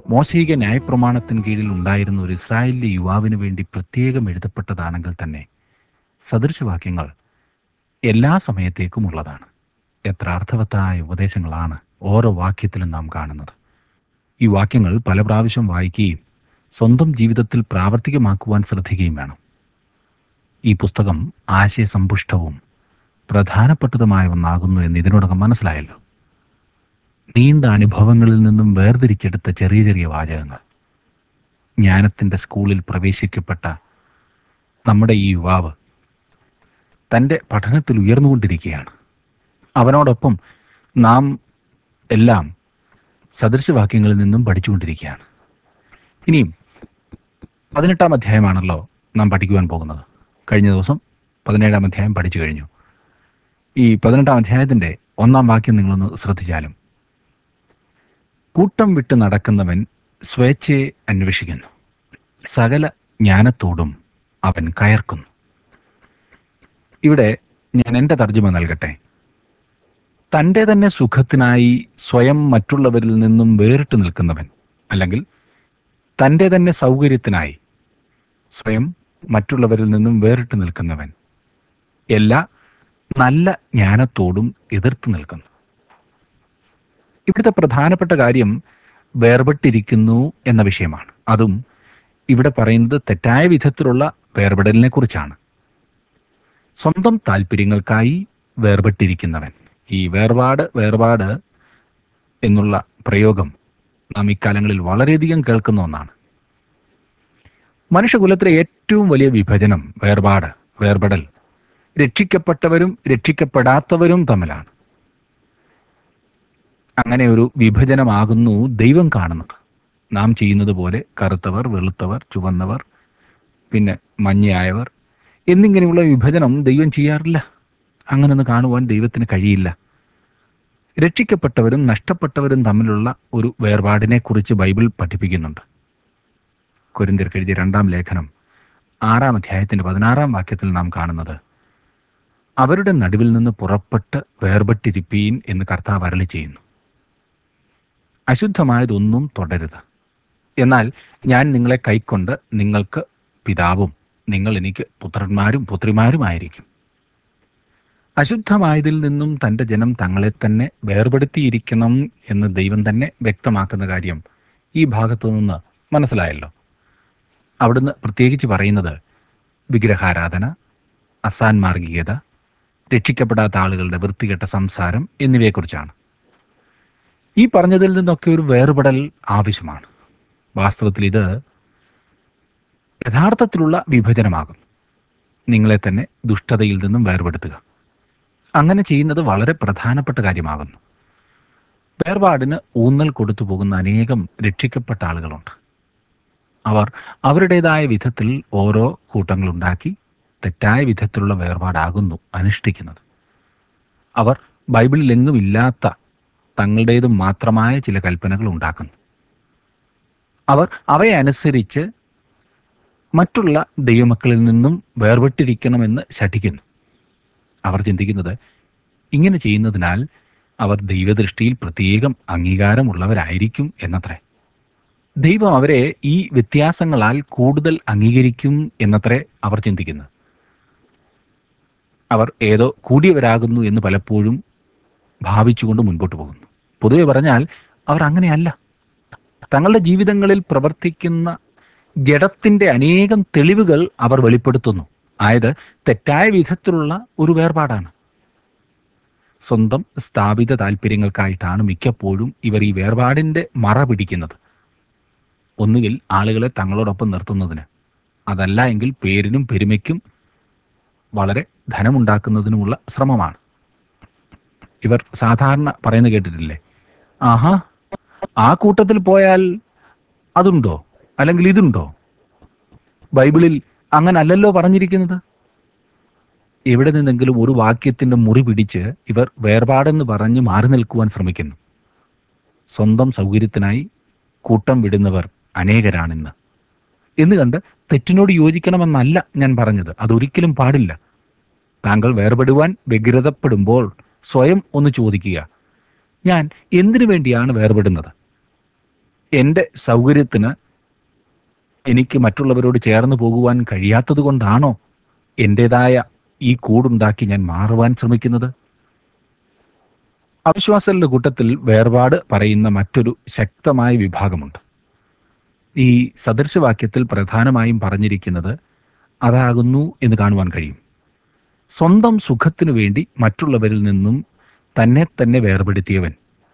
മോശയിക ന്യായപ്രമാണത്തിന് കീഴിൽ ഉണ്ടായിരുന്ന ഒരു ഇസ്രായേലിലെ യുവാവിന് വേണ്ടി പ്രത്യേകം എഴുതപ്പെട്ടതാണെങ്കിൽ തന്നെ സദൃശവാക്യങ്ങൾ എല്ലാ സമയത്തേക്കും ഉള്ളതാണ് എത്ര അർത്ഥവത്തായ ഉപദേശങ്ങളാണ് ഓരോ വാക്യത്തിലും നാം കാണുന്നത് ഈ വാക്യങ്ങൾ പല പ്രാവശ്യം വായിക്കുകയും സ്വന്തം ജീവിതത്തിൽ പ്രാവർത്തികമാക്കുവാൻ ശ്രദ്ധിക്കുകയും വേണം ഈ പുസ്തകം ആശയസമ്പുഷ്ടവും പ്രധാനപ്പെട്ടതുമായ ഒന്നാകുന്നു എന്ന് ഇതിനോടകം മനസ്സിലായല്ലോ നീണ്ട അനുഭവങ്ങളിൽ നിന്നും വേർതിരിച്ചെടുത്ത ചെറിയ ചെറിയ വാചകങ്ങൾ ജ്ഞാനത്തിൻ്റെ സ്കൂളിൽ പ്രവേശിക്കപ്പെട്ട നമ്മുടെ ഈ യുവാവ് തൻ്റെ പഠനത്തിൽ ഉയർന്നുകൊണ്ടിരിക്കുകയാണ് അവനോടൊപ്പം നാം എല്ലാം സദൃശവാക്യങ്ങളിൽ നിന്നും പഠിച്ചുകൊണ്ടിരിക്കുകയാണ് ഇനിയും പതിനെട്ടാം അധ്യായമാണല്ലോ നാം പഠിക്കുവാൻ പോകുന്നത് കഴിഞ്ഞ ദിവസം പതിനേഴാം അധ്യായം പഠിച്ചു കഴിഞ്ഞു ഈ പതിനെട്ടാം അധ്യായത്തിൻ്റെ ഒന്നാം വാക്യം നിങ്ങളൊന്ന് ശ്രദ്ധിച്ചാലും കൂട്ടം വിട്ട് നടക്കുന്നവൻ സ്വേച്ഛയെ അന്വേഷിക്കുന്നു സകല ജ്ഞാനത്തോടും അവൻ കയർക്കുന്നു ഇവിടെ ഞാൻ എൻ്റെ തർജ്ജമ നൽകട്ടെ തൻ്റെ തന്നെ സുഖത്തിനായി സ്വയം മറ്റുള്ളവരിൽ നിന്നും വേറിട്ട് നിൽക്കുന്നവൻ അല്ലെങ്കിൽ തൻ്റെ തന്നെ സൗകര്യത്തിനായി സ്വയം മറ്റുള്ളവരിൽ നിന്നും വേറിട്ട് നിൽക്കുന്നവൻ എല്ലാ നല്ല ജ്ഞാനത്തോടും എതിർത്ത് നിൽക്കുന്നു ഇവിടുത്തെ പ്രധാനപ്പെട്ട കാര്യം വേർപെട്ടിരിക്കുന്നു എന്ന വിഷയമാണ് അതും ഇവിടെ പറയുന്നത് തെറ്റായ വിധത്തിലുള്ള വേർപെടലിനെ കുറിച്ചാണ് സ്വന്തം താല്പര്യങ്ങൾക്കായി വേർപെട്ടിരിക്കുന്നവൻ ഈ വേർപാട് വേർപാട് എന്നുള്ള പ്രയോഗം നാം ഇക്കാലങ്ങളിൽ വളരെയധികം കേൾക്കുന്ന ഒന്നാണ് മനുഷ്യകുലത്തിലെ ഏറ്റവും വലിയ വിഭജനം വേർപാട് വേർപെടൽ രക്ഷിക്കപ്പെട്ടവരും രക്ഷിക്കപ്പെടാത്തവരും തമ്മിലാണ് അങ്ങനെ ഒരു വിഭജനമാകുന്നു ദൈവം കാണുന്നത് നാം ചെയ്യുന്നത് പോലെ കറുത്തവർ വെളുത്തവർ ചുവന്നവർ പിന്നെ മഞ്ഞയായവർ എന്നിങ്ങനെയുള്ള വിഭജനം ദൈവം ചെയ്യാറില്ല അങ്ങനൊന്ന് കാണുവാൻ ദൈവത്തിന് കഴിയില്ല രക്ഷിക്കപ്പെട്ടവരും നഷ്ടപ്പെട്ടവരും തമ്മിലുള്ള ഒരു വേർപാടിനെ കുറിച്ച് ബൈബിൾ പഠിപ്പിക്കുന്നുണ്ട് കൊരിന്തിർക്ക് എഴുതിയ രണ്ടാം ലേഖനം ആറാം അധ്യായത്തിന്റെ പതിനാറാം വാക്യത്തിൽ നാം കാണുന്നത് അവരുടെ നടുവിൽ നിന്ന് പുറപ്പെട്ട് വേർപെട്ടിരിപ്പീൻ എന്ന് കർത്താവ് അരളി ചെയ്യുന്നു അശുദ്ധമായതൊന്നും തുടരുത് എന്നാൽ ഞാൻ നിങ്ങളെ കൈക്കൊണ്ട് നിങ്ങൾക്ക് പിതാവും നിങ്ങൾ എനിക്ക് പുത്രന്മാരും പുത്രിമാരുമായിരിക്കും അശുദ്ധമായതിൽ നിന്നും തൻ്റെ ജനം തങ്ങളെ തന്നെ വേർപെടുത്തിയിരിക്കണം എന്ന് ദൈവം തന്നെ വ്യക്തമാക്കുന്ന കാര്യം ഈ ഭാഗത്തു നിന്ന് മനസ്സിലായല്ലോ അവിടുന്ന് പ്രത്യേകിച്ച് പറയുന്നത് വിഗ്രഹാരാധന അസാൻമാർഗികത രക്ഷിക്കപ്പെടാത്ത ആളുകളുടെ വൃത്തികെട്ട സംസാരം എന്നിവയെക്കുറിച്ചാണ് ഈ പറഞ്ഞതിൽ നിന്നൊക്കെ ഒരു വേർപെടൽ ആവശ്യമാണ് വാസ്തവത്തിൽ ഇത് യഥാർത്ഥത്തിലുള്ള വിഭജനമാകും നിങ്ങളെ തന്നെ ദുഷ്ടതയിൽ നിന്നും വേർപെടുത്തുക അങ്ങനെ ചെയ്യുന്നത് വളരെ പ്രധാനപ്പെട്ട കാര്യമാകുന്നു വേർപാടിന് ഊന്നൽ കൊടുത്തു പോകുന്ന അനേകം രക്ഷിക്കപ്പെട്ട ആളുകളുണ്ട് അവർ അവരുടേതായ വിധത്തിൽ ഓരോ കൂട്ടങ്ങളുണ്ടാക്കി തെറ്റായ വിധത്തിലുള്ള വേർപാടാകുന്നു അനുഷ്ഠിക്കുന്നത് അവർ ബൈബിളിൽ എങ്ങും ഇല്ലാത്ത തങ്ങളുടേതും മാത്രമായ ചില കൽപ്പനകൾ ഉണ്ടാക്കുന്നു അവർ അവയെ അനുസരിച്ച് മറ്റുള്ള ദൈവമക്കളിൽ നിന്നും വേർപെട്ടിരിക്കണമെന്ന് ശഠിക്കുന്നു അവർ ചിന്തിക്കുന്നത് ഇങ്ങനെ ചെയ്യുന്നതിനാൽ അവർ ദൈവദൃഷ്ടിയിൽ പ്രത്യേകം അംഗീകാരമുള്ളവരായിരിക്കും എന്നത്രേ ദൈവം അവരെ ഈ വ്യത്യാസങ്ങളാൽ കൂടുതൽ അംഗീകരിക്കും എന്നത്രേ അവർ ചിന്തിക്കുന്നത് അവർ ഏതോ കൂടിയവരാകുന്നു എന്ന് പലപ്പോഴും ഭാവിച്ചുകൊണ്ട് മുൻപോട്ട് പോകുന്നു പൊതുവെ പറഞ്ഞാൽ അവർ അങ്ങനെയല്ല തങ്ങളുടെ ജീവിതങ്ങളിൽ പ്രവർത്തിക്കുന്ന ജഡത്തിന്റെ അനേകം തെളിവുകൾ അവർ വെളിപ്പെടുത്തുന്നു ആയത് തെറ്റായ വിധത്തിലുള്ള ഒരു വേർപാടാണ് സ്വന്തം സ്ഥാപിത താല്പര്യങ്ങൾക്കായിട്ടാണ് മിക്കപ്പോഴും ഇവർ ഈ വേർപാടിന്റെ മറ പിടിക്കുന്നത് ഒന്നുകിൽ ആളുകളെ തങ്ങളോടൊപ്പം നിർത്തുന്നതിന് അതല്ല എങ്കിൽ പേരിനും പെരുമയ്ക്കും വളരെ ധനമുണ്ടാക്കുന്നതിനുമുള്ള ശ്രമമാണ് ഇവർ സാധാരണ പറയുന്നത് കേട്ടിട്ടില്ലേ ആഹാ ആ കൂട്ടത്തിൽ പോയാൽ അതുണ്ടോ അല്ലെങ്കിൽ ഇതുണ്ടോ ബൈബിളിൽ അങ്ങനെ അല്ലല്ലോ പറഞ്ഞിരിക്കുന്നത് എവിടെ നിന്നെങ്കിലും ഒരു വാക്യത്തിന്റെ മുറി പിടിച്ച് ഇവർ വേർപാടെന്ന് പറഞ്ഞ് മാറി നിൽക്കുവാൻ ശ്രമിക്കുന്നു സ്വന്തം സൗകര്യത്തിനായി കൂട്ടം വിടുന്നവർ അനേകരാണിന്ന് എന്ന് കണ്ട് തെറ്റിനോട് യോജിക്കണമെന്നല്ല ഞാൻ പറഞ്ഞത് അതൊരിക്കലും പാടില്ല താങ്കൾ വേർപെടുവാൻ വ്യഗ്രതപ്പെടുമ്പോൾ സ്വയം ഒന്ന് ചോദിക്കുക ഞാൻ എന്തിനു വേണ്ടിയാണ് വേർപെടുന്നത് എൻ്റെ സൗകര്യത്തിന് എനിക്ക് മറ്റുള്ളവരോട് ചേർന്ന് പോകുവാൻ കഴിയാത്തത് കൊണ്ടാണോ എൻ്റെതായ ഈ കൂടുണ്ടാക്കി ഞാൻ മാറുവാൻ ശ്രമിക്കുന്നത് അവിശ്വാസങ്ങളുടെ കൂട്ടത്തിൽ വേർപാട് പറയുന്ന മറ്റൊരു ശക്തമായ വിഭാഗമുണ്ട് ഈ സദൃശവാക്യത്തിൽ പ്രധാനമായും പറഞ്ഞിരിക്കുന്നത് അതാകുന്നു എന്ന് കാണുവാൻ കഴിയും സ്വന്തം സുഖത്തിനു വേണ്ടി മറ്റുള്ളവരിൽ നിന്നും തന്നെ തന്നെ വേർപെടുത്തിയവൻ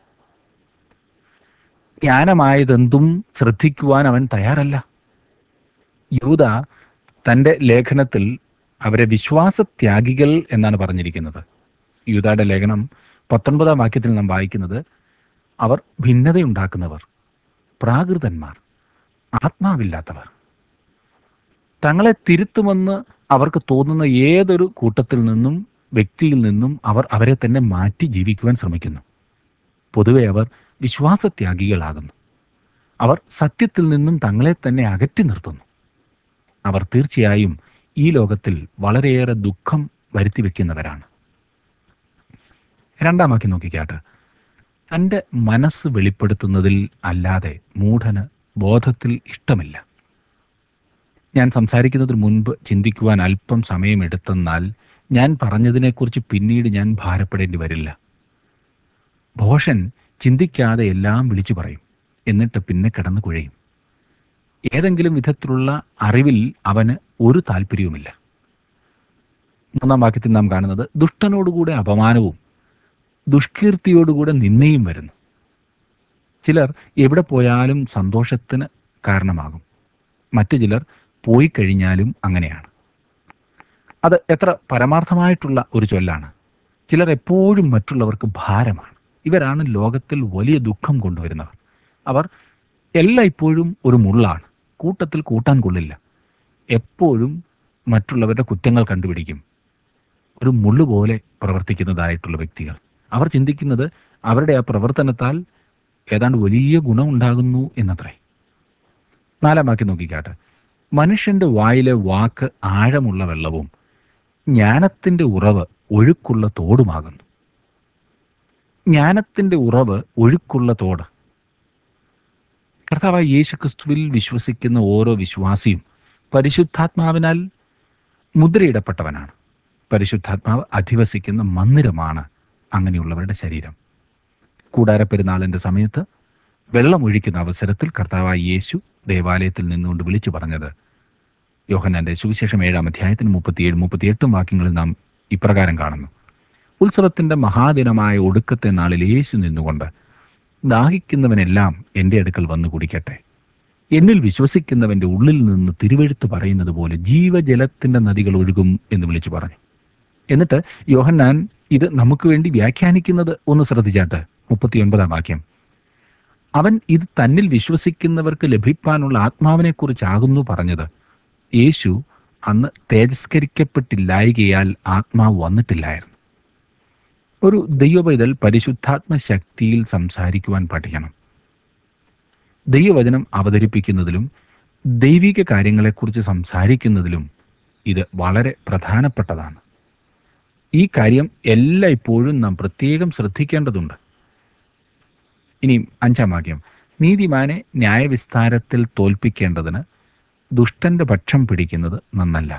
ജ്ഞാനമായതെന്തും ശ്രദ്ധിക്കുവാൻ അവൻ തയ്യാറല്ല യൂത തൻ്റെ ലേഖനത്തിൽ അവരെ വിശ്വാസത്യാഗികൾ എന്നാണ് പറഞ്ഞിരിക്കുന്നത് യൂതയുടെ ലേഖനം പത്തൊൻപതാം വാക്യത്തിൽ നാം വായിക്കുന്നത് അവർ ഭിന്നതയുണ്ടാക്കുന്നവർ പ്രാകൃതന്മാർ ആത്മാവില്ലാത്തവർ തങ്ങളെ തിരുത്തുമെന്ന് അവർക്ക് തോന്നുന്ന ഏതൊരു കൂട്ടത്തിൽ നിന്നും വ്യക്തിയിൽ നിന്നും അവർ അവരെ തന്നെ മാറ്റി ജീവിക്കുവാൻ ശ്രമിക്കുന്നു പൊതുവെ അവർ വിശ്വാസത്യാഗികളാകുന്നു അവർ സത്യത്തിൽ നിന്നും തങ്ങളെ തന്നെ അകറ്റി നിർത്തുന്നു അവർ തീർച്ചയായും ഈ ലോകത്തിൽ വളരെയേറെ ദുഃഖം വരുത്തി വെക്കുന്നവരാണ് രണ്ടാം വാക്യം നോക്കിക്കാട്ട് തൻ്റെ മനസ്സ് വെളിപ്പെടുത്തുന്നതിൽ അല്ലാതെ മൂഢന് ബോധത്തിൽ ഇഷ്ടമില്ല ഞാൻ സംസാരിക്കുന്നതിന് മുൻപ് ചിന്തിക്കുവാൻ അല്പം സമയമെടുത്തെന്നാൽ ഞാൻ പറഞ്ഞതിനെക്കുറിച്ച് പിന്നീട് ഞാൻ ഭാരപ്പെടേണ്ടി വരില്ല ഭോഷൻ ചിന്തിക്കാതെ എല്ലാം വിളിച്ചു പറയും എന്നിട്ട് പിന്നെ കിടന്നു കുഴയും ഏതെങ്കിലും വിധത്തിലുള്ള അറിവിൽ അവന് ഒരു താല്പര്യവുമില്ല മൂന്നാം വാക്യത്തിൽ നാം കാണുന്നത് ദുഷ്ടനോടുകൂടെ അപമാനവും ദുഷ്കീർത്തിയോടുകൂടെ നിന്നയും വരുന്നു ചിലർ എവിടെ പോയാലും സന്തോഷത്തിന് കാരണമാകും മറ്റു ചിലർ പോയി കഴിഞ്ഞാലും അങ്ങനെയാണ് അത് എത്ര പരമാർത്ഥമായിട്ടുള്ള ഒരു ചൊല്ലാണ് ചിലർ എപ്പോഴും മറ്റുള്ളവർക്ക് ഭാരമാണ് ഇവരാണ് ലോകത്തിൽ വലിയ ദുഃഖം കൊണ്ടുവരുന്നവർ അവർ എല്ലാം ഇപ്പോഴും ഒരു മുള്ളാണ് കൂട്ടത്തിൽ കൂട്ടാൻ കൊള്ളില്ല എപ്പോഴും മറ്റുള്ളവരുടെ കുറ്റങ്ങൾ കണ്ടുപിടിക്കും ഒരു മുള്ളു പോലെ പ്രവർത്തിക്കുന്നതായിട്ടുള്ള വ്യക്തികൾ അവർ ചിന്തിക്കുന്നത് അവരുടെ ആ പ്രവർത്തനത്താൽ ഏതാണ്ട് വലിയ ഗുണമുണ്ടാകുന്നു എന്നത്രേ നാലാം വാക്യം നോക്കിക്കാട്ടെ മനുഷ്യന്റെ വായിലെ വാക്ക് ആഴമുള്ള വെള്ളവും ജ്ഞാനത്തിന്റെ ഉറവ് ഒഴുക്കുള്ള തോടുമാകുന്നു ജ്ഞാനത്തിന്റെ ഉറവ് ഒഴുക്കുള്ള തോട് കർത്താവായ യേശു ക്രിസ്തുവിൽ വിശ്വസിക്കുന്ന ഓരോ വിശ്വാസിയും പരിശുദ്ധാത്മാവിനാൽ മുദ്രയിടപ്പെട്ടവനാണ് പരിശുദ്ധാത്മാവ് അധിവസിക്കുന്ന മന്ദിരമാണ് അങ്ങനെയുള്ളവരുടെ ശരീരം കൂടാരപ്പെരുന്നാളിന്റെ സമയത്ത് വെള്ളമൊഴിക്കുന്ന അവസരത്തിൽ കർത്താവായ യേശു ദേവാലയത്തിൽ നിന്നുകൊണ്ട് വിളിച്ചു പറഞ്ഞത് യോഹന്നാന്റെ സുവിശേഷം ഏഴാം അധ്യായത്തിന് മുപ്പത്തിയേഴ് മുപ്പത്തിയെട്ടും വാക്യങ്ങളിൽ നാം ഇപ്രകാരം കാണുന്നു ഉത്സവത്തിന്റെ മഹാദിനമായ ഒടുക്കത്തെ നാളിൽ യേശു നിന്നുകൊണ്ട് ദാഹിക്കുന്നവനെല്ലാം എൻ്റെ അടുക്കൽ വന്നു കുടിക്കട്ടെ എന്നിൽ വിശ്വസിക്കുന്നവന്റെ ഉള്ളിൽ നിന്ന് തിരുവെഴുത്ത് പറയുന്നത് പോലെ ജീവജലത്തിന്റെ നദികൾ ഒഴുകും എന്ന് വിളിച്ചു പറഞ്ഞു എന്നിട്ട് യോഹന്നാൻ ഇത് നമുക്ക് വേണ്ടി വ്യാഖ്യാനിക്കുന്നത് ഒന്ന് ശ്രദ്ധിച്ചാട്ട് മുപ്പത്തിയൊൻപതാം വാക്യം അവൻ ഇത് തന്നിൽ വിശ്വസിക്കുന്നവർക്ക് ലഭിക്കാനുള്ള ആത്മാവിനെക്കുറിച്ചാകുന്നു പറഞ്ഞത് യേശു അന്ന് തേജസ്കരിക്കപ്പെട്ടില്ലായികയാൽ ആത്മാവ് വന്നിട്ടില്ലായിരുന്നു ഒരു ദൈവപൈതൽ പരിശുദ്ധാത്മ ശക്തിയിൽ സംസാരിക്കുവാൻ പഠിക്കണം ദൈവവചനം അവതരിപ്പിക്കുന്നതിലും ദൈവിക കാര്യങ്ങളെക്കുറിച്ച് സംസാരിക്കുന്നതിലും ഇത് വളരെ പ്രധാനപ്പെട്ടതാണ് ഈ കാര്യം എല്ലായ്പ്പോഴും നാം പ്രത്യേകം ശ്രദ്ധിക്കേണ്ടതുണ്ട് ഇനി അഞ്ചാം വാക്യം നീതിമാനെ ന്യായവിസ്താരത്തിൽ തോൽപ്പിക്കേണ്ടതിന് ദുഷ്ടന്റെ പക്ഷം പിടിക്കുന്നത് നന്നല്ല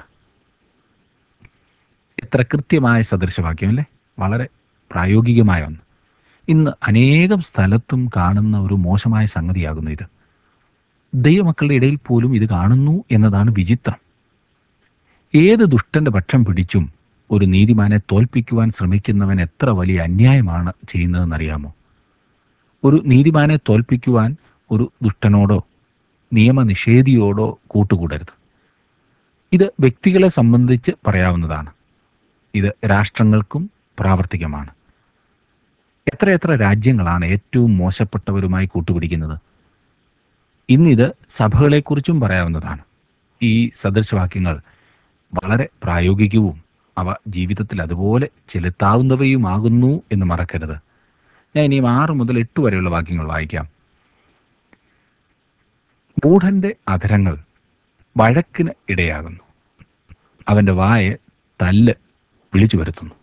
എത്ര കൃത്യമായ സദൃശവാക്യം അല്ലേ വളരെ പ്രായോഗികമായ ഒന്ന് ഇന്ന് അനേകം സ്ഥലത്തും കാണുന്ന ഒരു മോശമായ സംഗതിയാകുന്നു ഇത് ദൈവമക്കളുടെ ഇടയിൽ പോലും ഇത് കാണുന്നു എന്നതാണ് വിചിത്രം ഏത് ദുഷ്ടന്റെ പക്ഷം പിടിച്ചും ഒരു നീതിമാനെ തോൽപ്പിക്കുവാൻ ശ്രമിക്കുന്നവൻ എത്ര വലിയ അന്യായമാണ് ചെയ്യുന്നതെന്നറിയാമോ ഒരു നീതിമാനെ തോൽപ്പിക്കുവാൻ ഒരു ദുഷ്ടനോടോ നിയമനിഷേധിയോടോ കൂട്ടുകൂടരുത് ഇത് വ്യക്തികളെ സംബന്ധിച്ച് പറയാവുന്നതാണ് ഇത് രാഷ്ട്രങ്ങൾക്കും പ്രാവർത്തികമാണ് എത്രയെത്ര രാജ്യങ്ങളാണ് ഏറ്റവും മോശപ്പെട്ടവരുമായി കൂട്ടുപിടിക്കുന്നത് ഇന്നിത് സഭകളെക്കുറിച്ചും പറയാവുന്നതാണ് ഈ സദൃശവാക്യങ്ങൾ വളരെ പ്രായോഗികവും അവ ജീവിതത്തിൽ അതുപോലെ ചെലുത്താവുന്നവയുമാകുന്നു എന്ന് മറക്കരുത് ഞാൻ ഇനിയും ആറ് മുതൽ എട്ട് വരെയുള്ള വാക്യങ്ങൾ വായിക്കാം മൂഢന്റെ അധരങ്ങൾ വഴക്കിന് ഇടയാകുന്നു അവന്റെ വായ തല്ല് വിളിച്ചു വരുത്തുന്നു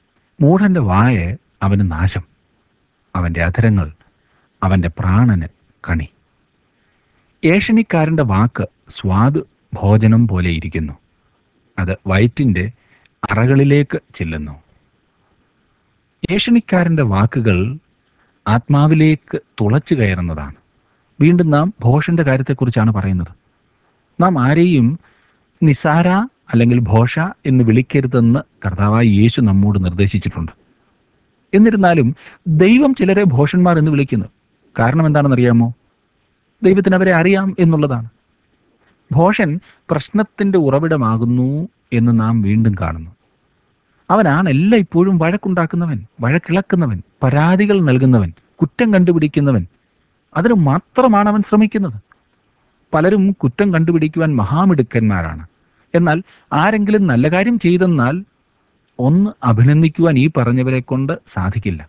മൂഢന്റെ വായ അവന് നാശം അവന്റെ അധരങ്ങൾ അവന്റെ പ്രാണന് കണി ഏഷണിക്കാരൻ്റെ വാക്ക് സ്വാദ് ഭോജനം പോലെ ഇരിക്കുന്നു അത് വയറ്റിൻ്റെ അറകളിലേക്ക് ചെല്ലുന്നു ഏഷണിക്കാരൻ്റെ വാക്കുകൾ ആത്മാവിലേക്ക് തുളച്ചു കയറുന്നതാണ് വീണ്ടും നാം ഭോഷന്റെ കാര്യത്തെക്കുറിച്ചാണ് പറയുന്നത് നാം ആരെയും നിസാര അല്ലെങ്കിൽ ഭോഷ എന്ന് വിളിക്കരുതെന്ന് കർത്താവായ യേശു നമ്മോട് നിർദ്ദേശിച്ചിട്ടുണ്ട് എന്നിരുന്നാലും ദൈവം ചിലരെ ഭോഷന്മാർ എന്ന് വിളിക്കുന്നു കാരണം എന്താണെന്നറിയാമോ ദൈവത്തിന് അവരെ അറിയാം എന്നുള്ളതാണ് ഭോഷൻ പ്രശ്നത്തിന്റെ ഉറവിടമാകുന്നു എന്ന് നാം വീണ്ടും കാണുന്നു അവനാണ് എല്ലാം ഇപ്പോഴും വഴക്കുണ്ടാക്കുന്നവൻ വഴക്കിളക്കുന്നവൻ പരാതികൾ നൽകുന്നവൻ കുറ്റം കണ്ടുപിടിക്കുന്നവൻ അതിന് മാത്രമാണ് അവൻ ശ്രമിക്കുന്നത് പലരും കുറ്റം കണ്ടുപിടിക്കുവാൻ മഹാമിടുക്കന്മാരാണ് എന്നാൽ ആരെങ്കിലും നല്ല കാര്യം ചെയ്തെന്നാൽ ഒന്ന് അഭിനന്ദിക്കുവാൻ ഈ പറഞ്ഞവരെ കൊണ്ട് സാധിക്കില്ല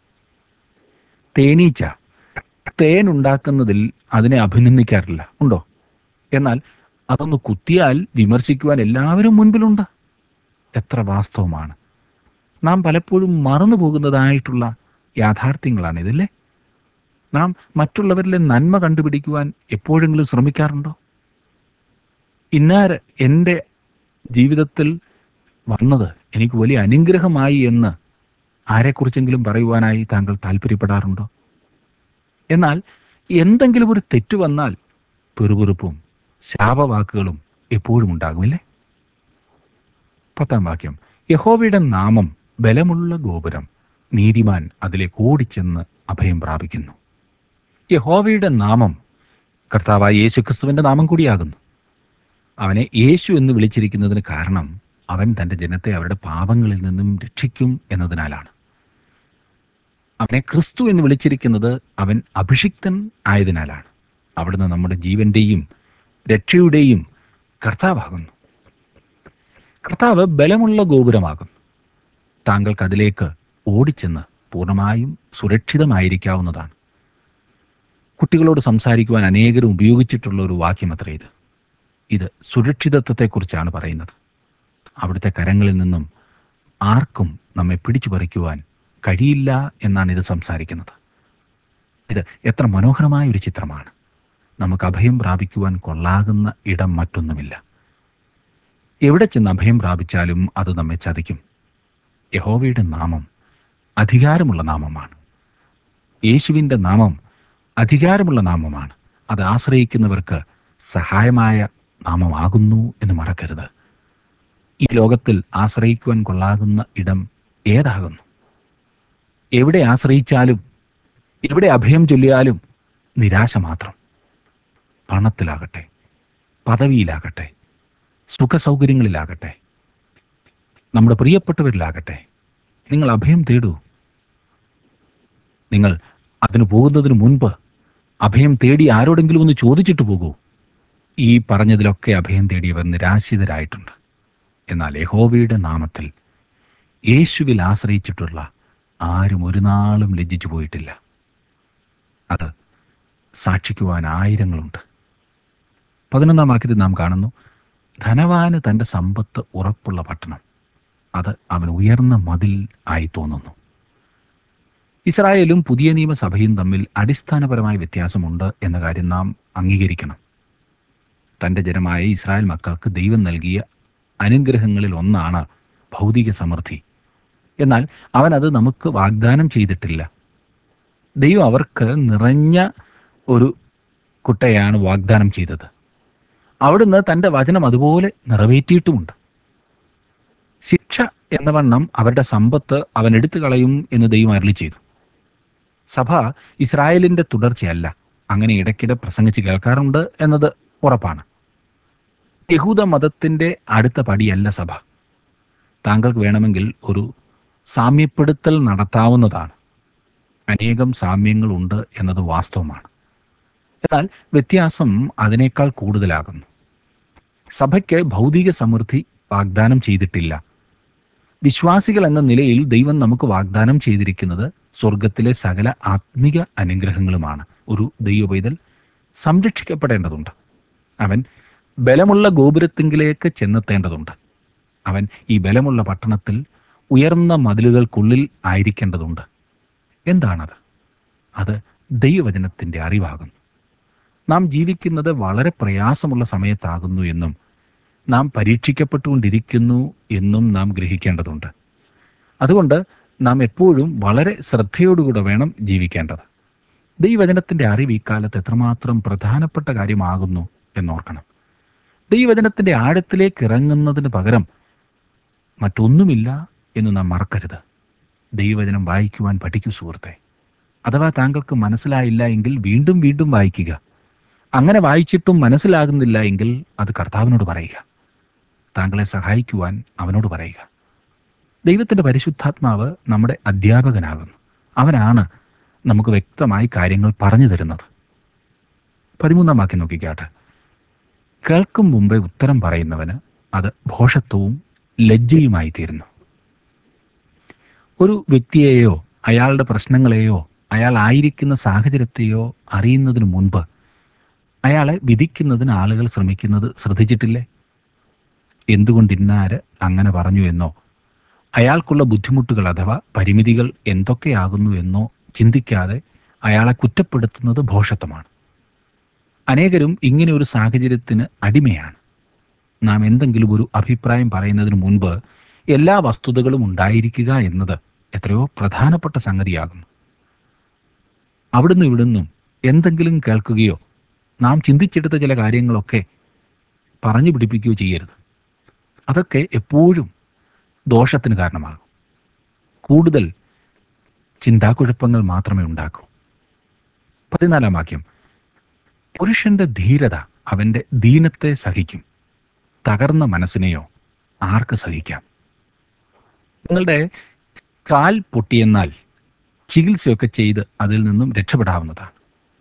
തേനീച്ച തേൻ ഉണ്ടാക്കുന്നതിൽ അതിനെ അഭിനന്ദിക്കാറില്ല ഉണ്ടോ എന്നാൽ അതൊന്ന് കുത്തിയാൽ വിമർശിക്കുവാൻ എല്ലാവരും മുൻപിലുണ്ട് എത്ര വാസ്തവമാണ് നാം പലപ്പോഴും മറന്നു പോകുന്നതായിട്ടുള്ള യാഥാർത്ഥ്യങ്ങളാണ് ഇതില്ലേ നാം മറ്റുള്ളവരിലെ നന്മ കണ്ടുപിടിക്കുവാൻ എപ്പോഴെങ്കിലും ശ്രമിക്കാറുണ്ടോ ഇന്നാര് എൻ്റെ ജീവിതത്തിൽ വന്നത് എനിക്ക് വലിയ അനുഗ്രഹമായി എന്ന് ആരെക്കുറിച്ചെങ്കിലും പറയുവാനായി താങ്കൾ താല്പര്യപ്പെടാറുണ്ടോ എന്നാൽ എന്തെങ്കിലും ഒരു തെറ്റ് വന്നാൽ പെറുപെറുപ്പും ശാപവാക്കുകളും എപ്പോഴും ഉണ്ടാകുമില്ലേ പത്താം വാക്യം യഹോവയുടെ നാമം ബലമുള്ള ഗോപുരം നീതിമാൻ അതിലേക്ക് ഓടിച്ചെന്ന് അഭയം പ്രാപിക്കുന്നു യഹോവയുടെ നാമം കർത്താവായ യേശുക്രിസ്തുവിന്റെ നാമം കൂടിയാകുന്നു അവനെ യേശു എന്ന് വിളിച്ചിരിക്കുന്നതിന് കാരണം അവൻ തന്റെ ജനത്തെ അവരുടെ പാപങ്ങളിൽ നിന്നും രക്ഷിക്കും എന്നതിനാലാണ് അവനെ ക്രിസ്തു എന്ന് വിളിച്ചിരിക്കുന്നത് അവൻ അഭിഷിക്തൻ ആയതിനാലാണ് അവിടുന്ന് നമ്മുടെ ജീവന്റെയും രക്ഷയുടെയും കർത്താവാകുന്നു കർത്താവ് ബലമുള്ള ഗോപുരമാകുന്നു താങ്കൾക്ക് അതിലേക്ക് ഓടിച്ചെന്ന് പൂർണ്ണമായും സുരക്ഷിതമായിരിക്കാവുന്നതാണ് കുട്ടികളോട് സംസാരിക്കുവാൻ അനേകരും ഉപയോഗിച്ചിട്ടുള്ള ഒരു വാക്യം അത്ര ഇത് ഇത് സുരക്ഷിതത്വത്തെക്കുറിച്ചാണ് പറയുന്നത് അവിടുത്തെ കരങ്ങളിൽ നിന്നും ആർക്കും നമ്മെ പിടിച്ചു പറിക്കുവാൻ കഴിയില്ല എന്നാണ് ഇത് സംസാരിക്കുന്നത് ഇത് എത്ര മനോഹരമായ ഒരു ചിത്രമാണ് നമുക്ക് അഭയം പ്രാപിക്കുവാൻ കൊള്ളാകുന്ന ഇടം മറ്റൊന്നുമില്ല എവിടെ ചെന്ന് അഭയം പ്രാപിച്ചാലും അത് നമ്മെ ചതിക്കും യഹോവയുടെ നാമം അധികാരമുള്ള നാമമാണ് യേശുവിൻ്റെ നാമം അധികാരമുള്ള നാമമാണ് അത് ആശ്രയിക്കുന്നവർക്ക് സഹായമായ നാമമാകുന്നു എന്ന് മറക്കരുത് ഈ ലോകത്തിൽ ആശ്രയിക്കുവാൻ കൊള്ളാകുന്ന ഇടം ഏതാകുന്നു എവിടെ ആശ്രയിച്ചാലും എവിടെ അഭയം ചൊല്ലിയാലും നിരാശ മാത്രം പണത്തിലാകട്ടെ പദവിയിലാകട്ടെ സുഖസൗകര്യങ്ങളിലാകട്ടെ നമ്മുടെ പ്രിയപ്പെട്ടവരിലാകട്ടെ നിങ്ങൾ അഭയം തേടൂ നിങ്ങൾ അതിന് പോകുന്നതിന് മുൻപ് അഭയം തേടി ആരോടെങ്കിലും ഒന്ന് ചോദിച്ചിട്ട് പോകൂ ഈ പറഞ്ഞതിലൊക്കെ അഭയം തേടിയവർ നിരാശിതരായിട്ടുണ്ട് എന്നാൽ യഹോവയുടെ നാമത്തിൽ യേശുവിൽ ആശ്രയിച്ചിട്ടുള്ള ആരും ഒരു നാളും ലജ്ജിച്ചു പോയിട്ടില്ല അത് സാക്ഷിക്കുവാൻ ആയിരങ്ങളുണ്ട് പതിനൊന്നാം വാക്യത്തിൽ നാം കാണുന്നു ധനവാന് തൻ്റെ സമ്പത്ത് ഉറപ്പുള്ള പട്ടണം അത് അവൻ ഉയർന്ന മതിൽ ആയി തോന്നുന്നു ഇസ്രായേലും പുതിയ നിയമസഭയും തമ്മിൽ അടിസ്ഥാനപരമായ വ്യത്യാസമുണ്ട് എന്ന കാര്യം നാം അംഗീകരിക്കണം തൻ്റെ ജനമായ ഇസ്രായേൽ മക്കൾക്ക് ദൈവം നൽകിയ അനുഗ്രഹങ്ങളിൽ ഒന്നാണ് ഭൗതിക സമൃദ്ധി എന്നാൽ അവൻ അത് നമുക്ക് വാഗ്ദാനം ചെയ്തിട്ടില്ല ദൈവം അവർക്ക് നിറഞ്ഞ ഒരു കുട്ടയാണ് വാഗ്ദാനം ചെയ്തത് അവിടുന്ന് തൻ്റെ വചനം അതുപോലെ നിറവേറ്റിയിട്ടുമുണ്ട് ശിക്ഷ എന്ന വണ്ണം അവരുടെ സമ്പത്ത് അവൻ എടുത്തു കളയും എന്ന് ദൈവം അരളി ചെയ്തു സഭ ഇസ്രായേലിന്റെ തുടർച്ചയല്ല അങ്ങനെ ഇടയ്ക്കിടെ പ്രസംഗിച്ച് കേൾക്കാറുണ്ട് എന്നത് ഉറപ്പാണ് യഹൂദ മതത്തിന്റെ അടുത്ത പടിയല്ല സഭ താങ്കൾക്ക് വേണമെങ്കിൽ ഒരു സാമ്യപ്പെടുത്തൽ നടത്താവുന്നതാണ് അനേകം സാമ്യങ്ങളുണ്ട് എന്നത് വാസ്തവമാണ് എന്നാൽ വ്യത്യാസം അതിനേക്കാൾ കൂടുതലാകുന്നു സഭയ്ക്ക് ഭൗതിക സമൃദ്ധി വാഗ്ദാനം ചെയ്തിട്ടില്ല വിശ്വാസികൾ എന്ന നിലയിൽ ദൈവം നമുക്ക് വാഗ്ദാനം ചെയ്തിരിക്കുന്നത് സ്വർഗത്തിലെ സകല ആത്മിക അനുഗ്രഹങ്ങളുമാണ് ഒരു ദൈവപൈതൽ സംരക്ഷിക്കപ്പെടേണ്ടതുണ്ട് അവൻ ബലമുള്ള ഗോപുരത്തിങ്കിലേക്ക് ചെന്നെത്തേണ്ടതുണ്ട് അവൻ ഈ ബലമുള്ള പട്ടണത്തിൽ ഉയർന്ന മതിലുകൾക്കുള്ളിൽ ആയിരിക്കേണ്ടതുണ്ട് എന്താണത് അത് ദൈവവചനത്തിൻ്റെ അറിവാകുന്നു നാം ജീവിക്കുന്നത് വളരെ പ്രയാസമുള്ള സമയത്താകുന്നു എന്നും നാം പരീക്ഷിക്കപ്പെട്ടുകൊണ്ടിരിക്കുന്നു എന്നും നാം ഗ്രഹിക്കേണ്ടതുണ്ട് അതുകൊണ്ട് നാം എപ്പോഴും വളരെ ശ്രദ്ധയോടുകൂടെ വേണം ജീവിക്കേണ്ടത് ദൈവവചനത്തിന്റെ അറിവ് ഇക്കാലത്ത് എത്രമാത്രം പ്രധാനപ്പെട്ട കാര്യമാകുന്നു എന്നോർക്കണം ദൈവവചനത്തിന്റെ ആഴത്തിലേക്ക് ഇറങ്ങുന്നതിന് പകരം മറ്റൊന്നുമില്ല എന്ന് നാം മറക്കരുത് ദൈവവചനം വായിക്കുവാൻ പഠിക്കൂ സുഹൃത്തെ അഥവാ താങ്കൾക്ക് മനസ്സിലായില്ല എങ്കിൽ വീണ്ടും വീണ്ടും വായിക്കുക അങ്ങനെ വായിച്ചിട്ടും മനസ്സിലാകുന്നില്ല എങ്കിൽ അത് കർത്താവിനോട് പറയുക താങ്കളെ സഹായിക്കുവാൻ അവനോട് പറയുക ദൈവത്തിന്റെ പരിശുദ്ധാത്മാവ് നമ്മുടെ അധ്യാപകനാകുന്നു അവനാണ് നമുക്ക് വ്യക്തമായി കാര്യങ്ങൾ പറഞ്ഞു തരുന്നത് പതിമൂന്നാം വാക്യം നോക്കിക്കാട്ടെ കേൾക്കും മുമ്പേ ഉത്തരം പറയുന്നവന് അത് ഭോഷത്വവും ലജ്ജയുമായി തീരുന്നു ഒരു വ്യക്തിയെയോ അയാളുടെ പ്രശ്നങ്ങളെയോ അയാൾ ആയിരിക്കുന്ന സാഹചര്യത്തെയോ അറിയുന്നതിന് മുൻപ് അയാളെ വിധിക്കുന്നതിന് ആളുകൾ ശ്രമിക്കുന്നത് ശ്രദ്ധിച്ചിട്ടില്ലേ എന്തുകൊണ്ട് ഇന്നാര് അങ്ങനെ പറഞ്ഞു എന്നോ അയാൾക്കുള്ള ബുദ്ധിമുട്ടുകൾ അഥവാ പരിമിതികൾ എന്തൊക്കെയാകുന്നു എന്നോ ചിന്തിക്കാതെ അയാളെ കുറ്റപ്പെടുത്തുന്നത് ഭോഷത്വമാണ് അനേകരും ഇങ്ങനെ ഒരു സാഹചര്യത്തിന് അടിമയാണ് നാം എന്തെങ്കിലും ഒരു അഭിപ്രായം പറയുന്നതിന് മുൻപ് എല്ലാ വസ്തുതകളും ഉണ്ടായിരിക്കുക എന്നത് എത്രയോ പ്രധാനപ്പെട്ട സംഗതിയാകുന്നു അവിടുന്ന് ഇവിടുന്നും എന്തെങ്കിലും കേൾക്കുകയോ നാം ചിന്തിച്ചെടുത്ത ചില കാര്യങ്ങളൊക്കെ പറഞ്ഞു പിടിപ്പിക്കുകയോ ചെയ്യരുത് അതൊക്കെ എപ്പോഴും ദോഷത്തിന് കാരണമാകും കൂടുതൽ ചിന്താക്കുഴപ്പങ്ങൾ മാത്രമേ ഉണ്ടാക്കൂ പതിനാലാം വാക്യം പുരുഷന്റെ ധീരത അവന്റെ ദീനത്തെ സഹിക്കും തകർന്ന മനസ്സിനെയോ ആർക്ക് സഹിക്കാം നിങ്ങളുടെ കാൽ പൊട്ടിയെന്നാൽ ചികിത്സയൊക്കെ ചെയ്ത് അതിൽ നിന്നും രക്ഷപ്പെടാവുന്നതാണ്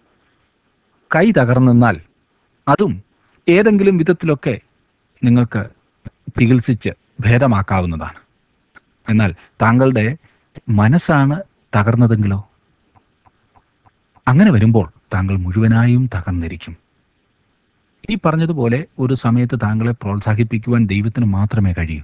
കൈ തകർന്നെന്നാൽ അതും ഏതെങ്കിലും വിധത്തിലൊക്കെ നിങ്ങൾക്ക് ചികിത്സിച്ച് ഭേദമാക്കാവുന്നതാണ് എന്നാൽ താങ്കളുടെ മനസ്സാണ് തകർന്നതെങ്കിലോ അങ്ങനെ വരുമ്പോൾ താങ്കൾ മുഴുവനായും തകർന്നിരിക്കും ഈ പറഞ്ഞതുപോലെ ഒരു സമയത്ത് താങ്കളെ പ്രോത്സാഹിപ്പിക്കുവാൻ ദൈവത്തിന് മാത്രമേ കഴിയൂ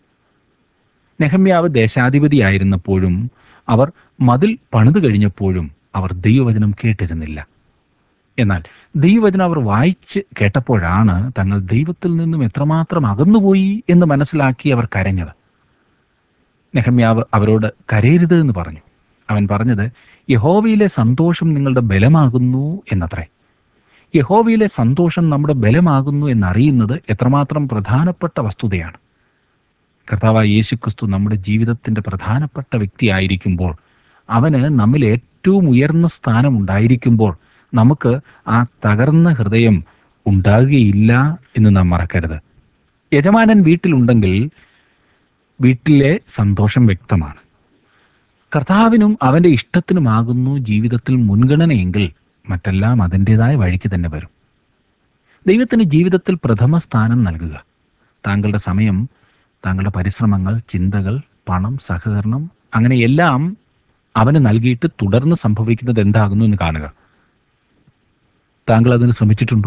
നെഹമ്യാവ് ദേശാധിപതിയായിരുന്നപ്പോഴും അവർ മതിൽ പണിതു കഴിഞ്ഞപ്പോഴും അവർ ദൈവവചനം കേട്ടിരുന്നില്ല എന്നാൽ ദൈവവചനം അവർ വായിച്ച് കേട്ടപ്പോഴാണ് തങ്ങൾ ദൈവത്തിൽ നിന്നും എത്രമാത്രം അകന്നുപോയി എന്ന് മനസ്സിലാക്കി അവർ കരഞ്ഞത് നെഹമ്യാവ് അവരോട് കരയരുത് എന്ന് പറഞ്ഞു അവൻ പറഞ്ഞത് യഹോവയിലെ സന്തോഷം നിങ്ങളുടെ ബലമാകുന്നു എന്നത്രേ യഹോവയിലെ സന്തോഷം നമ്മുടെ ബലമാകുന്നു എന്നറിയുന്നത് എത്രമാത്രം പ്രധാനപ്പെട്ട വസ്തുതയാണ് കർത്താവായ യേശുക്രിസ്തു നമ്മുടെ ജീവിതത്തിന്റെ പ്രധാനപ്പെട്ട വ്യക്തിയായിരിക്കുമ്പോൾ അവന് നമ്മിൽ ഏറ്റവും ഉയർന്ന സ്ഥാനം ഉണ്ടായിരിക്കുമ്പോൾ നമുക്ക് ആ തകർന്ന ഹൃദയം ഉണ്ടാകുകയില്ല എന്ന് നാം മറക്കരുത് യജമാനൻ വീട്ടിലുണ്ടെങ്കിൽ വീട്ടിലെ സന്തോഷം വ്യക്തമാണ് കർത്താവിനും അവന്റെ ഇഷ്ടത്തിനുമാകുന്നു ജീവിതത്തിൽ മുൻഗണനയെങ്കിൽ മറ്റെല്ലാം അതിൻ്റെതായ വഴിക്ക് തന്നെ വരും ദൈവത്തിന് ജീവിതത്തിൽ പ്രഥമ സ്ഥാനം നൽകുക താങ്കളുടെ സമയം താങ്കളുടെ പരിശ്രമങ്ങൾ ചിന്തകൾ പണം സഹകരണം അങ്ങനെ എല്ലാം അവന് നൽകിയിട്ട് തുടർന്ന് സംഭവിക്കുന്നത് എന്താകുന്നു എന്ന് കാണുക താങ്കൾ അതിന് ശ്രമിച്ചിട്ടുണ്ടോ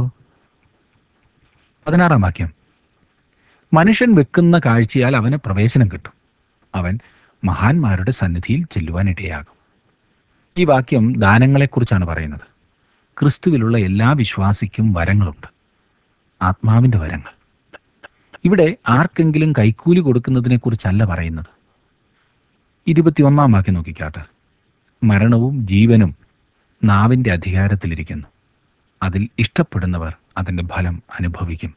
പതിനാറാം വാക്യം മനുഷ്യൻ വെക്കുന്ന കാഴ്ചയാൽ അവന് പ്രവേശനം കിട്ടും അവൻ മഹാന്മാരുടെ സന്നിധിയിൽ ചെല്ലുവാൻ ഇടയാകും ഈ വാക്യം ദാനങ്ങളെക്കുറിച്ചാണ് പറയുന്നത് ക്രിസ്തുവിലുള്ള എല്ലാ വിശ്വാസിക്കും വരങ്ങളുണ്ട് ആത്മാവിന്റെ വരങ്ങൾ ഇവിടെ ആർക്കെങ്കിലും കൈക്കൂലി കൊടുക്കുന്നതിനെ കുറിച്ചല്ല പറയുന്നത് ഇരുപത്തിയൊന്നാം വാക്യം നോക്കിക്കാട്ടെ മരണവും ജീവനും നാവിന്റെ അധികാരത്തിലിരിക്കുന്നു അതിൽ ഇഷ്ടപ്പെടുന്നവർ അതിന്റെ ഫലം അനുഭവിക്കും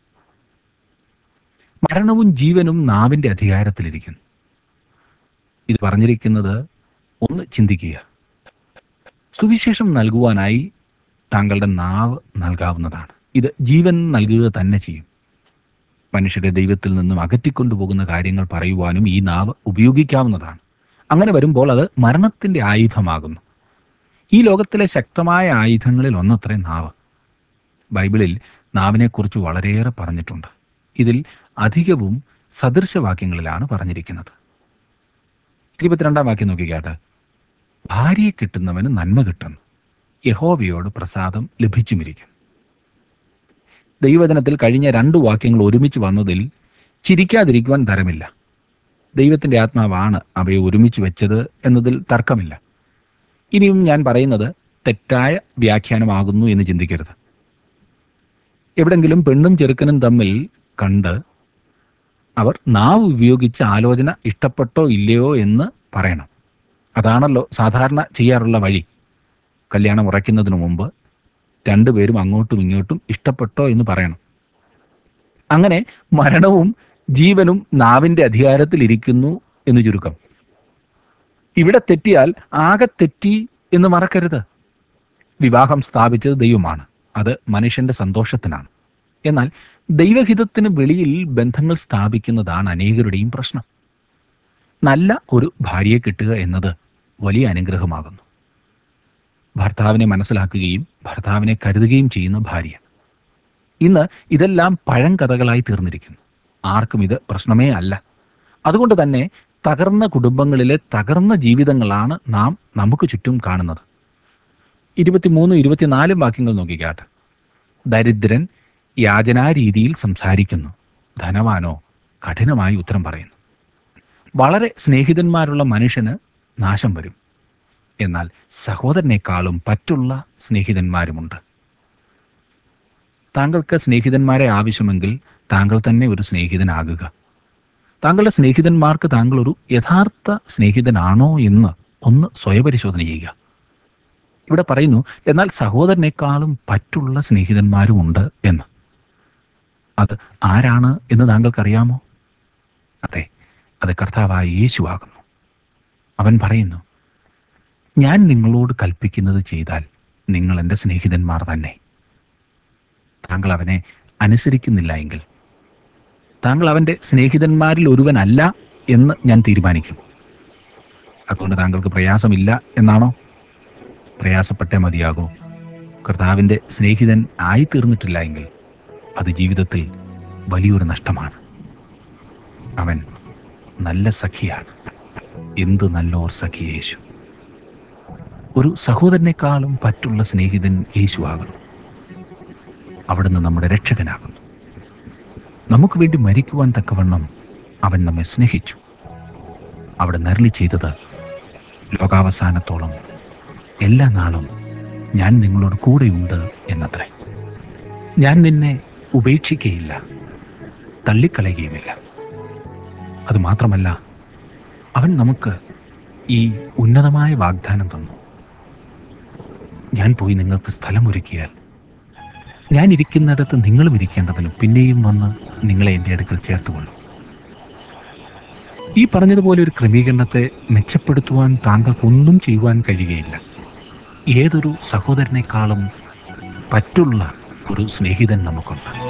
മരണവും ജീവനും നാവിന്റെ അധികാരത്തിലിരിക്കുന്നു ഇത് പറഞ്ഞിരിക്കുന്നത് ഒന്ന് ചിന്തിക്കുക സുവിശേഷം നൽകുവാനായി താങ്കളുടെ നാവ് നൽകാവുന്നതാണ് ഇത് ജീവൻ നൽകുക തന്നെ ചെയ്യും മനുഷ്യരെ ദൈവത്തിൽ നിന്നും അകറ്റിക്കൊണ്ടുപോകുന്ന കാര്യങ്ങൾ പറയുവാനും ഈ നാവ് ഉപയോഗിക്കാവുന്നതാണ് അങ്ങനെ വരുമ്പോൾ അത് മരണത്തിന്റെ ആയുധമാകുന്നു ഈ ലോകത്തിലെ ശക്തമായ ആയുധങ്ങളിൽ ഒന്നത്രേ നാവ് ബൈബിളിൽ നാവിനെക്കുറിച്ച് വളരെയേറെ പറഞ്ഞിട്ടുണ്ട് ഇതിൽ അധികവും സദൃശവാക്യങ്ങളിലാണ് പറഞ്ഞിരിക്കുന്നത് ഇരുപത്തിരണ്ടാം വാക്യം നോക്കിക്കാട്ടെ ഭാര്യയെ കിട്ടുന്നവന് നന്മ കിട്ടുന്നു യഹോവയോട് പ്രസാദം ലഭിച്ചുമിരിക്കും ദൈവവചനത്തിൽ കഴിഞ്ഞ രണ്ട് വാക്യങ്ങൾ ഒരുമിച്ച് വന്നതിൽ ചിരിക്കാതിരിക്കുവാൻ തരമില്ല ദൈവത്തിന്റെ ആത്മാവാണ് അവയെ ഒരുമിച്ച് വെച്ചത് എന്നതിൽ തർക്കമില്ല ഇനിയും ഞാൻ പറയുന്നത് തെറ്റായ വ്യാഖ്യാനമാകുന്നു എന്ന് ചിന്തിക്കരുത് എവിടെങ്കിലും പെണ്ണും ചെറുക്കനും തമ്മിൽ കണ്ട് അവർ നാവ് ഉപയോഗിച്ച് ആലോചന ഇഷ്ടപ്പെട്ടോ ഇല്ലയോ എന്ന് പറയണം അതാണല്ലോ സാധാരണ ചെയ്യാറുള്ള വഴി കല്യാണം ഉറയ്ക്കുന്നതിന് മുമ്പ് രണ്ടുപേരും അങ്ങോട്ടും ഇങ്ങോട്ടും ഇഷ്ടപ്പെട്ടോ എന്ന് പറയണം അങ്ങനെ മരണവും ജീവനും നാവിന്റെ അധികാരത്തിലിരിക്കുന്നു എന്ന് ചുരുക്കം ഇവിടെ തെറ്റിയാൽ ആകെ തെറ്റി എന്ന് മറക്കരുത് വിവാഹം സ്ഥാപിച്ചത് ദൈവമാണ് അത് മനുഷ്യന്റെ സന്തോഷത്തിനാണ് എന്നാൽ ദൈവഹിതത്തിന് വെളിയിൽ ബന്ധങ്ങൾ സ്ഥാപിക്കുന്നതാണ് അനേകരുടെയും പ്രശ്നം നല്ല ഒരു ഭാര്യയെ കിട്ടുക എന്നത് വലിയ അനുഗ്രഹമാകുന്നു ഭർത്താവിനെ മനസ്സിലാക്കുകയും ഭർത്താവിനെ കരുതുകയും ചെയ്യുന്ന ഭാര്യ ഇന്ന് ഇതെല്ലാം പഴങ്കഥകളായി തീർന്നിരിക്കുന്നു ആർക്കും ഇത് പ്രശ്നമേ അല്ല അതുകൊണ്ട് തന്നെ തകർന്ന കുടുംബങ്ങളിലെ തകർന്ന ജീവിതങ്ങളാണ് നാം നമുക്ക് ചുറ്റും കാണുന്നത് ഇരുപത്തിമൂന്നും ഇരുപത്തിനാലും വാക്യങ്ങൾ നോക്കിക്കാട്ടെ ദരിദ്രൻ യാചനാരീതിയിൽ സംസാരിക്കുന്നു ധനവാനോ കഠിനമായി ഉത്തരം പറയുന്നു വളരെ സ്നേഹിതന്മാരുള്ള മനുഷ്യന് നാശം വരും എന്നാൽ സഹോദരനേക്കാളും പറ്റുള്ള സ്നേഹിതന്മാരുമുണ്ട് താങ്കൾക്ക് സ്നേഹിതന്മാരെ ആവശ്യമെങ്കിൽ താങ്കൾ തന്നെ ഒരു സ്നേഹിതനാകുക താങ്കളുടെ സ്നേഹിതന്മാർക്ക് താങ്കൾ ഒരു യഥാർത്ഥ സ്നേഹിതനാണോ എന്ന് ഒന്ന് സ്വയപരിശോധന ചെയ്യുക ഇവിടെ പറയുന്നു എന്നാൽ സഹോദരനേക്കാളും പറ്റുള്ള സ്നേഹിതന്മാരുമുണ്ട് എന്ന് അത് ആരാണ് എന്ന് താങ്കൾക്കറിയാമോ അതെ അത് കർത്താവായ യേശുവാകുന്നു അവൻ പറയുന്നു ഞാൻ നിങ്ങളോട് കൽപ്പിക്കുന്നത് ചെയ്താൽ നിങ്ങൾ എൻ്റെ സ്നേഹിതന്മാർ തന്നെ താങ്കൾ അവനെ അനുസരിക്കുന്നില്ല എങ്കിൽ താങ്കൾ അവൻ്റെ സ്നേഹിതന്മാരിൽ ഒരുവനല്ല എന്ന് ഞാൻ തീരുമാനിക്കും അതുകൊണ്ട് താങ്കൾക്ക് പ്രയാസമില്ല എന്നാണോ പ്രയാസപ്പെട്ടേ മതിയാകൂ കർത്താവിൻ്റെ സ്നേഹിതൻ ആയിത്തീർന്നിട്ടില്ല എങ്കിൽ അത് ജീവിതത്തിൽ വലിയൊരു നഷ്ടമാണ് അവൻ നല്ല സഖിയാണ് എന്ത് നല്ലോർ സഖി യേശു ഒരു സഹോദരനേക്കാളും പറ്റുള്ള സ്നേഹിതൻ യേശു ആകുന്നു അവിടുന്ന് നമ്മുടെ രക്ഷകനാകുന്നു നമുക്ക് വേണ്ടി മരിക്കുവാൻ തക്കവണ്ണം അവൻ നമ്മെ സ്നേഹിച്ചു അവിടെ നരളി ചെയ്തത് ലോകാവസാനത്തോളം എല്ലാ നാളും ഞാൻ നിങ്ങളോട് കൂടെയുണ്ട് എന്നത്രേ ഞാൻ നിന്നെ ഉപേക്ഷിക്കുകയില്ല തള്ളിക്കളയുകയുമില്ല അത് മാത്രമല്ല അവൻ നമുക്ക് ഈ ഉന്നതമായ വാഗ്ദാനം തന്നു ഞാൻ പോയി നിങ്ങൾക്ക് സ്ഥലമൊരുക്കിയാൽ ഞാൻ ഇരിക്കുന്നിടത്ത് നിങ്ങളും ഇരിക്കേണ്ടതിനും പിന്നെയും വന്ന് നിങ്ങളെ എൻ്റെ അടുക്കൽ ചേർത്തുകൊള്ളും ഈ പറഞ്ഞതുപോലെ ഒരു ക്രമീകരണത്തെ മെച്ചപ്പെടുത്തുവാൻ താങ്കൾക്കൊന്നും ചെയ്യുവാൻ കഴിയുകയില്ല ഏതൊരു സഹോദരനേക്കാളും പറ്റുള്ള ഒരു സ്നേഹിതൻ നമുക്കുണ്ട്